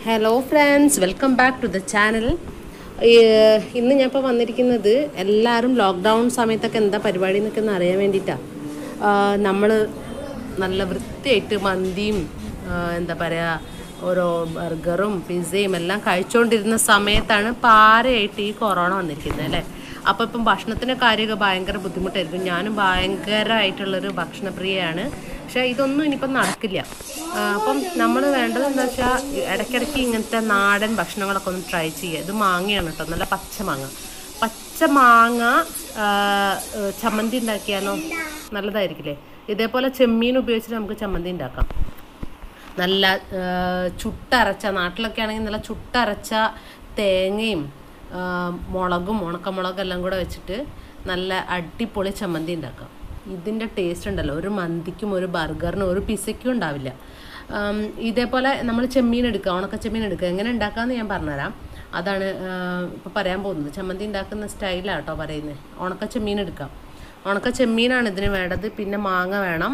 hello friends welcome back to the channel ഇന്ന് ഞാൻ ഇപ്പോൾ വന്നിരിക്കുന്നത് എല്ലാവരും ലോക്ക്ഡൗൺ സമയത്തൊക്കെ എന്താ പരിപാടി എന്നൊക്കെ ഒന്ന് അറിയാൻ വേണ്ടിയിട്ടാണ് നമ്മൾ നല്ല വൃത്തിയായിട്ട് മന്തിയും ആ, എന്താ പറയുക ഓരോ ബർഗറും പിസ്സയും എല്ലാം കഴിച്ചുകൊണ്ടിരുന്ന സമയത്താണ് പാരയായിട്ട് ഈ കൊറോണ വന്നിരിക്കുന്നത് അല്ലേ അപ്പോൾ ഇപ്പം ഭക്ഷണത്തിൻ്റെ കാര്യമൊക്കെ ഭയങ്കര ബുദ്ധിമുട്ടായിരിക്കും ഞാനും ഭയങ്കരമായിട്ടുള്ളൊരു ഭക്ഷണപ്രിയയാണ് പക്ഷേ ഇതൊന്നും ഇനിയിപ്പം നടക്കില്ല ആ, അപ്പം നമ്മൾ വേണ്ടത് എന്താ വെച്ചാൽ ഇടയ്ക്കിടയ്ക്ക് ഇങ്ങനത്തെ നാടൻ ഭക്ഷണങ്ങളൊക്കെ ഒന്ന് ട്രൈ ചെയ്യുക ഇത് മാങ്ങയാണ് കേട്ടോ നല്ല പച്ച മാങ്ങ പച്ച മാങ്ങ ആ, ഏ, ചമ്മന്തി ഉണ്ടാക്കിയാലോ നല്ലതായിരിക്കില്ലേ ഇതേപോലെ ചെമ്മീൻ ഉപയോഗിച്ചിട്ട് നമുക്ക് ചമ്മന്തി ഉണ്ടാക്കാം നല്ല ആ, ചുട്ടരച്ച നാട്ടിലൊക്കെ ആണെങ്കിൽ നല്ല ചുട്ടരച്ച തേങ്ങയും ആ, മുളകും ഉണക്കമുളകും എല്ലാം കൂടെ വെച്ചിട്ട് നല്ല അടിപൊളി ചമ്മന്തി ഉണ്ടാക്കാം ഇതിൻ്റെ ടേസ്റ്റ് ഉണ്ടല്ലോ ഒരു മന്തിക്കും ഒരു ബർഗറിനും ഒരു പിസയ്ക്കും ഉണ്ടാവില്ല ആം, ഇതേപോലെ നമ്മൾ ചെമ്മീൻ എടുക്കുക ഉണക്ക ചെമ്മീൻ എടുക്കുക എങ്ങനെ ഉണ്ടാക്കാമെന്ന് ഞാൻ പറഞ്ഞുതരാം അതാണ് ഇപ്പോൾ പറയാൻ പോകുന്നത് ചമ്മന്തി ഉണ്ടാക്കുന്ന സ്റ്റൈലാണ് കേട്ടോ പറയുന്നത് ഉണക്ക ചെമ്മീൻ എടുക്കാം ഉണക്ക ചെമ്മീനാണ് ഇതിന് വേണ്ടത് പിന്നെ മാങ്ങ വേണം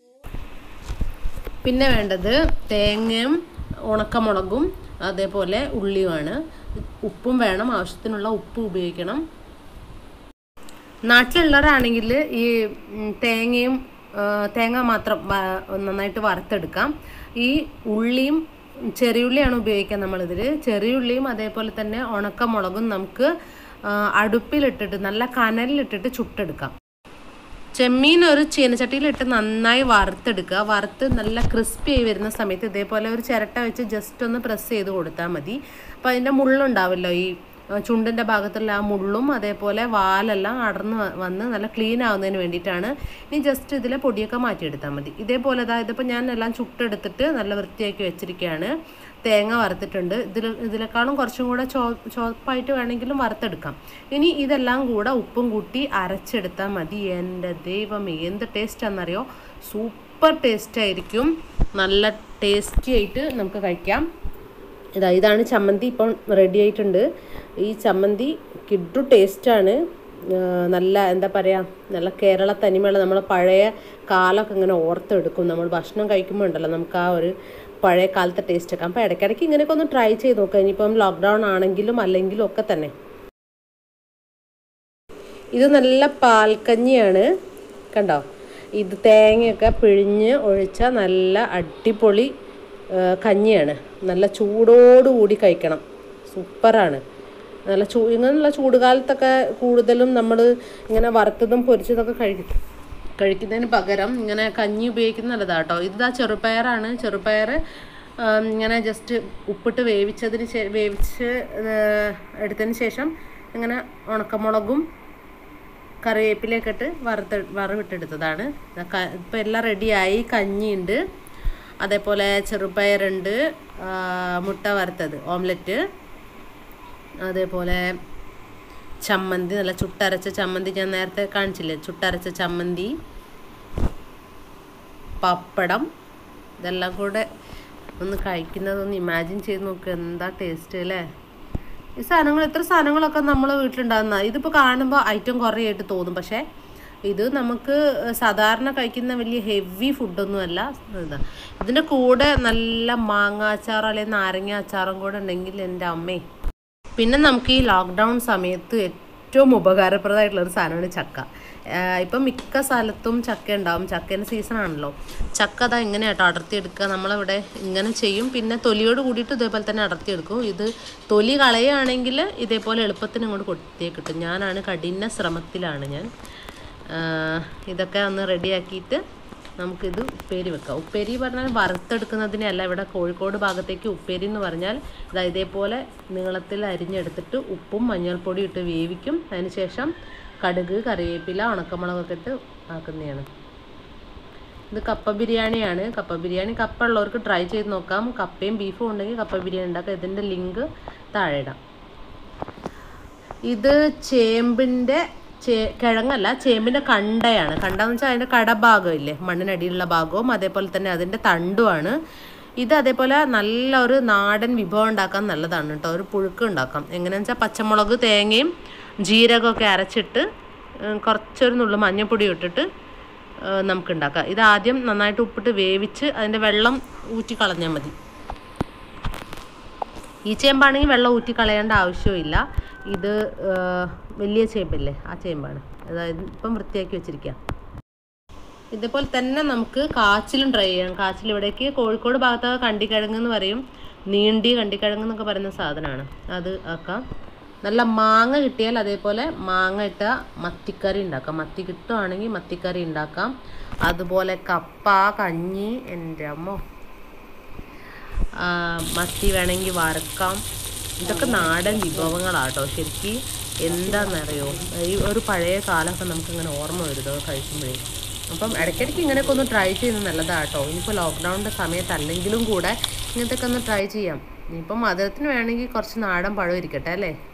പിന്നെ വേണ്ടത് തേങ്ങയും ഉണക്കമുളകും അതേപോലെ ഉള്ളിയുമാണ് ഉപ്പും വേണം ആവശ്യത്തിനുള്ള ഉപ്പ് ഉപയോഗിക്കണം നാട്ടിലുള്ളവരാണെങ്കിൽ ഈ ഉം, തേങ്ങയും ആ, തേങ്ങ മാത്രം വ- നന്നായിട്ട് വറുത്തെടുക്കാം ഈ ഉള്ളിയും ചെറിയുള്ളിയാണ് ഉപയോഗിക്കുക നമ്മളിതിൽ ചെറിയുള്ളിയും അതേപോലെ തന്നെ ഉണക്കമുളകും നമുക്ക് ആ, അടുപ്പിലിട്ടിട്ട് നല്ല കനലിലിട്ടിട്ട് ചുട്ടെടുക്കാം ചെമ്മീൻ ഒരു ചീനച്ചട്ടിയിലിട്ട് നന്നായി വറുത്തെടുക്കുക വറുത്ത് നല്ല ക്രിസ്പി ആയി വരുന്ന സമയത്ത് ഇതേപോലെ ഒരു ചിരട്ട വെച്ച് ജസ്റ്റ് ഒന്ന് പ്രസ് ചെയ്ത് കൊടുത്താൽ മതി അപ്പോൾ അതിൻ്റെ മുള്ളുണ്ടാവല്ലോ ഈ ആ, ചുണ്ടിൻ്റെ ഭാഗത്തുള്ള ആ മുള്ളും അതേപോലെ വാലെല്ലാം അടർന്ന് വ- വന്ന് നല്ല ക്ലീൻ ആവുന്നതിന് വേണ്ടിയിട്ടാണ് ഇനി ജസ്റ്റ് ഇതിലെ പൊടിയൊക്കെ മാറ്റിയെടുത്താൽ മതി ഇതേപോലെ ഇതാ ഇതിപ്പോൾ ഞാൻ എല്ലാം ചുട്ടെടുത്തിട്ട് നല്ല വൃത്തിയാക്കി വെച്ചിരിക്കുകയാണ് തേങ്ങ വറുത്തിട്ടുണ്ട് ഇതിൽ ഇതിനേക്കാളും കുറച്ചും കൂടെ ചോ ചോപ്പായിട്ട് വേണമെങ്കിലും വറുത്തെടുക്കാം ഇനി ഇതെല്ലാം കൂടെ ഉപ്പും കൂട്ടി അരച്ചെടുത്താൽ മതി എൻ്റെ ദൈവം എന്ത് ടേസ്റ്റ് ആണെന്നറിയോ സൂപ്പർ ടേസ്റ്റ് ആയിരിക്കും നല്ല ടേസ്റ്റി ആയിട്ട് നമുക്ക് കഴിക്കാം ഇതാ ഇതാണ് ചമ്മന്തി ഇപ്പം റെഡി ആയിട്ടുണ്ട് ഈ ചമ്മന്തി കിഡു ടേസ്റ്റാണ് നല്ല എന്താ പറയുക നല്ല കേരള തനിമയുള്ള നമ്മളെ പഴയ കാലമൊക്കെ ഇങ്ങനെ ഓർത്തെടുക്കും നമ്മൾ ഭക്ഷണം കഴിക്കുമ്പോൾ ഉണ്ടല്ലോ നമുക്ക് ആ ഒരു പഴയ കാലത്തെ ടേസ്റ്റ് ഒക്കെ അപ്പോൾ ഇടയ്ക്കിടയ്ക്ക് ഇങ്ങനെയൊക്കെ ഒന്ന് ട്രൈ ചെയ്ത് നോക്കുക ഇനിയിപ്പം ലോക്ക്ഡൗൺ ആണെങ്കിലും അല്ലെങ്കിലും ഒക്കെ തന്നെ ഇത് നല്ല പാൽക്കഞ്ഞിയാണ് കണ്ടോ ഇത് തേങ്ങയൊക്കെ പിഴിഞ്ഞ് ഒഴിച്ച നല്ല അടിപൊളി ആ, കഞ്ഞിയാണ് നല്ല ചൂടോടുകൂടി കഴിക്കണം സൂപ്പറാണ് നല്ല ചൂ ഇങ്ങനെയുള്ള ചൂടുകാലത്തൊക്കെ കൂടുതലും നമ്മൾ ഇങ്ങനെ വറുത്തതും പൊരിച്ചതൊക്കെ കഴിക്കും കഴിക്കുന്നതിന് പകരം ഇങ്ങനെ കഞ്ഞി ഉപയോഗിക്കുന്നത് നല്ലതാണ് കേട്ടോ ഇതാ ചെറുപയറാണ് ചെറുപയർ ആം, ഇങ്ങനെ ജസ്റ്റ് ഉപ്പിട്ട് വേവിച്ചതിന് ശേ വേവിച്ച് ആ, എടുത്തതിന് ശേഷം ഇങ്ങനെ ഉണക്കമുളകും കറിവേപ്പിലയൊക്കെ ഇട്ട് വറുത്ത് വറവിട്ടെടുത്തതാണ് ഇപ്പം എല്ലാം റെഡിയായി കഞ്ഞിയുണ്ട് അതേപോലെ ചെറുപയറുണ്ട് ആ, മുട്ട വറുത്തത് ഓംലെറ്റ് അതേപോലെ ചമ്മന്തി നല്ല ചുട്ടരച്ച ചമ്മന്തി ഞാൻ നേരത്തെ കാണിച്ചില്ലേ ചുട്ടരച്ച ചമ്മന്തി പപ്പടം ഇതെല്ലാം കൂടെ ഒന്ന് കഴിക്കുന്നതൊന്ന് ഇമാജിൻ ചെയ്ത് നോക്കുക എന്താ ടേസ്റ്റ് അല്ലേ ഈ സാധനങ്ങൾ ഇത്ര സാധനങ്ങളൊക്കെ നമ്മൾ വീട്ടിലുണ്ടാകുന്ന ഇതിപ്പോൾ കാണുമ്പോൾ ഐറ്റം കുറേ ആയിട്ട് തോന്നും പക്ഷേ ഇത് നമുക്ക് സാധാരണ കഴിക്കുന്ന വലിയ ഹെവി ഫുഡൊന്നും അല്ല ഇതാ ഇതിൻ്റെ കൂടെ നല്ല മാങ്ങ അച്ചാറോ അല്ലെങ്കിൽ നാരങ്ങ അച്ചാറും കൂടെ ഉണ്ടെങ്കിൽ എൻ്റെ അമ്മേ പിന്നെ നമുക്ക് ഈ ലോക്ക്ഡൗൺ സമയത്ത് ഏറ്റവും ഉപകാരപ്രദമായിട്ടുള്ള ഒരു സാധനമാണ് ചക്ക ആഹ് ഇപ്പം മിക്ക സ്ഥലത്തും ചക്ക ഉണ്ടാവും ചക്കേൻ്റെ സീസൺ ആണല്ലോ ചക്ക അതാ ഇങ്ങനെ കേട്ടോ അടർത്തിയെടുക്കുക നമ്മളിവിടെ ഇങ്ങനെ ചെയ്യും പിന്നെ തൊലിയോട് കൂടിയിട്ട് ഇതേപോലെ തന്നെ അടർത്തിയെടുക്കും ഇത് തൊലി കളയുകയാണെങ്കിൽ ഇതേപോലെ എളുപ്പത്തിന് ഇങ്ങോട്ട് കൊടുത്തേ കിട്ടും ഞാനാണ് കഠിന ശ്രമത്തിലാണ് ഞാൻ ആഹ് ഇതൊക്കെ ഒന്ന് റെഡിയാക്കിയിട്ട് നമുക്കിത് ഉപ്പേരി വെക്കാം ഉപ്പേരി പറഞ്ഞാൽ വറുത്തെടുക്കുന്നതിനല്ല ഇവിടെ കോഴിക്കോട് ഭാഗത്തേക്ക് ഉപ്പേരി എന്ന് പറഞ്ഞാൽ ഇതാ ഇതേപോലെ നീളത്തിൽ അരിഞ്ഞെടുത്തിട്ട് ഉപ്പും മഞ്ഞൾപ്പൊടി ഇട്ട് വേവിക്കും അതിനുശേഷം കടുക് കറിവേപ്പില ഉണക്കമുളകൊക്കെ ഇട്ട് ആക്കുന്നതാണ് ഇത് കപ്പ ബിരിയാണിയാണ് കപ്പ ബിരിയാണി കപ്പ ഉള്ളവർക്ക് ട്രൈ ചെയ്ത് നോക്കാം കപ്പയും ബീഫും ഉണ്ടെങ്കിൽ കപ്പ ബിരിയാണി ഉണ്ടാക്കാം ഇതിൻ്റെ ലിങ്ക് താഴെ ഇടാം ഇത് ചേമ്പിൻ്റെ ചേ കിഴങ്ങല്ല ചേമ്പിൻ്റെ കണ്ടയാണ് കണ്ടെന്ന് വെച്ചാൽ അതിൻ്റെ കടഭാഗം ഇല്ലേ മണ്ണിനടിയിലുള്ള ഭാഗവും അതേപോലെ തന്നെ അതിൻ്റെ തണ്ടുമാണ് ഇത് അതേപോലെ നല്ലൊരു നാടൻ വിഭവം ഉണ്ടാക്കാൻ നല്ലതാണ് കേട്ടോ ഒരു പുഴുക്ക് ഉണ്ടാക്കാം എങ്ങനെയാണെന്ന് വെച്ചാൽ പച്ചമുളക് തേങ്ങയും ജീരകമൊക്കെ അരച്ചിട്ട് ഉം, കുറച്ചൊരു നുള്ളു മഞ്ഞൾപ്പൊടി ഇട്ടിട്ട് ഏഹ്, നമുക്ക് ഉണ്ടാക്കാം ഇത് ആദ്യം നന്നായിട്ട് ഉപ്പിട്ട് വേവിച്ച് അതിൻ്റെ വെള്ളം ഊറ്റി കളഞ്ഞാൽ മതി ഈ ചേമ്പാണെങ്കിൽ വെള്ളം ഊറ്റി കളയേണ്ട ആവശ്യമില്ല ഇത് ആ, വലിയ ചേമ്പില്ലേ ആ ചേമ്പാണ് അതായത് ഇപ്പം വൃത്തിയാക്കി വെച്ചിരിക്കുക ഇതേപോലെ തന്നെ നമുക്ക് കാച്ചിലും ട്രൈ ചെയ്യാം കാച്ചിൽ ഇവിടേക്ക് കോഴിക്കോട് ഭാഗത്തൊക്കെ കണ്ടിക്കിഴങ്ങ് എന്ന് പറയും നീണ്ടി കണ്ടിക്കിഴങ്ങ് എന്നൊക്കെ പറയുന്ന സാധനമാണ് അത് ആക്കാം നല്ല മാങ്ങ കിട്ടിയാൽ അതേപോലെ മാങ്ങ ഇട്ട മത്തിക്കറി ഉണ്ടാക്കാം മത്തി കിട്ടുവാണെങ്കിൽ മത്തിക്കറി ഉണ്ടാക്കാം അതുപോലെ കപ്പ കഞ്ഞി എൻ്റെ അമ്മോ ആ, മത്തി വേണമെങ്കിൽ വറുക്കാം ഇതൊക്കെ നാടൻ വിഭവങ്ങളാട്ടോ ശരിക്കും എന്താണെന്നറിയോ ഈ ഒരു പഴയ കാലമൊക്കെ നമുക്കിങ്ങനെ ഓർമ്മ വരും ഇതൊക്കെ കഴിക്കുമ്പോഴേ അപ്പം ഇടയ്ക്കിടയ്ക്ക് ഇങ്ങനെയൊക്കെ ഒന്ന് ട്രൈ ചെയ്യുന്നത് നല്ലതാട്ടോ ഇനിയിപ്പോൾ ലോക്ക്ഡൗണിൻ്റെ സമയത്തല്ലെങ്കിലും കൂടെ ഇങ്ങനത്തെയൊക്കെ ഒന്ന് ട്രൈ ചെയ്യാം ഇനിയിപ്പം മധുരത്തിന് വേണമെങ്കിൽ കുറച്ച് നാടൻ പഴം ഇരിക്കട്ടെ അല്ലേ